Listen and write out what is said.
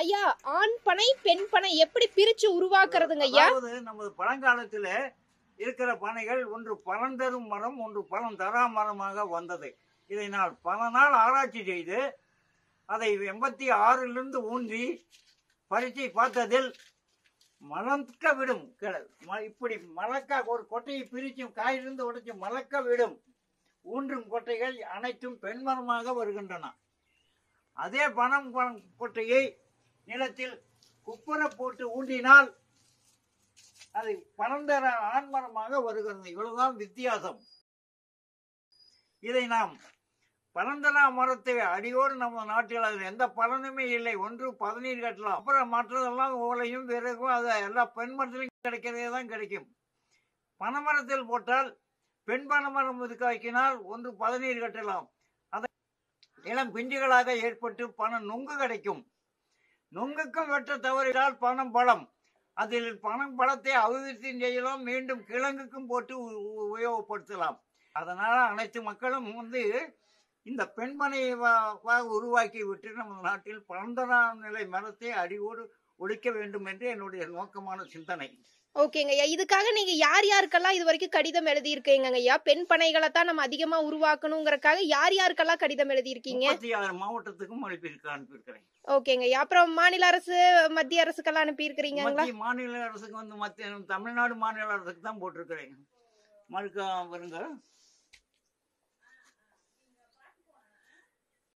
ஐயா ஆண் பனை பெண் பனை எப்படி பிரிச்சு உருவாக்குறதுங்க ஐயா அதாவது நமது பழங்காலத்துல இருக்கிற பனைகள் ஒன்று பலன் தரும் மரம் ஒன்று பலன் தரா மரமாக வந்தது இதை நான் பல நாள் ஆராய்ச்சி செய்து அதை எண்பத்தி ஆறிலிருந்து ஊன்றி பரீட்சை பார்த்ததில் மலக்க விடும் கிள- ம- இப்படி மலக்க ஒரு கொட்டையை பிரித்து காயிலிருந்து உடைச்சு மலக்க விடும் ஊன்றும் கொட்டைகள் அனைத்தும் பெண்மரமாக வருகின்றன அதே பனம் பனம் கொட்டையை நிலத்தில் குப்புற போட்டு ஊன்றினால் அது பனந்தர ஆண்மரமாக வருகிறது இவ்வளவுதான் வித்தியாசம் இதை நாம் பனந்தரா மரத்தை அடியோடு நம்ம நாட்டில் அதில் எந்த பலனுமே இல்லை ஒன்று பதநீர் கட்டலாம் அப்புறம் மற்றதெல்லாம் ஓலையும் விறகும் அது எல்லா பெண் மரத்திலும் கிடைக்கிறதே தான் கிடைக்கும் பனைமரத்தில் போட்டால் பெண் பனைமரம் இதுக்காக்கினால் ஒன்று பதநீர் கட்டலாம் அதை இளம் பிஞ்சுகளாக ஏற்பட்டு பணம் நொங்கு கிடைக்கும் நொங்குக்கும் வெட்ட தவறினால் பணம் பழம் அதில் பணம் பழத்தை அபிவிருத்தி செய்யலாம் மீண்டும் கிழங்குக்கும் போட்டு உ- உ- உபயோகப்படுத்தலாம் அதனால அனைத்து மக்களும் வந்து இந்த பெண்மனையை வா- வா- உருவாக்கி விட்டு நம்ம நாட்டில் பரந்தனா நிலை மரத்தை அடியோடு ஒழிக்க வேண்டும் என்று என்னுடைய நோக்கமான சிந்தனை ஓகேங்க ஐயா இதுக்காக நீங்க யார் யாருக்கெல்லாம் இது வரைக்கும் கடிதம் எழுதி இருக்கீங்க ஐயா பெண் பனைகளை தான் நம்ம அதிகமா உருவாக்கணுங்கிறக்காக யார் யாருக்கெல்லாம் கடிதம் எழுதி இருக்கீங்க முப்பத்தி ஆறு மாவட்டத்துக்கும் அனுப்பியிருக்க அனுப்பியிருக்கிறேன் ஓகேங்க ஐயா அப்புறம் மாநில அரசு மத்திய அரசுக்கெல்லாம் அனுப்பி இருக்கிறீங்களா மத்திய மாநில அரசுக்கு வந்து மத்திய தமிழ்நாடு மாநில அரசுக்கு தான் போட்டிருக்கிறேன் மறுக்க வருங்க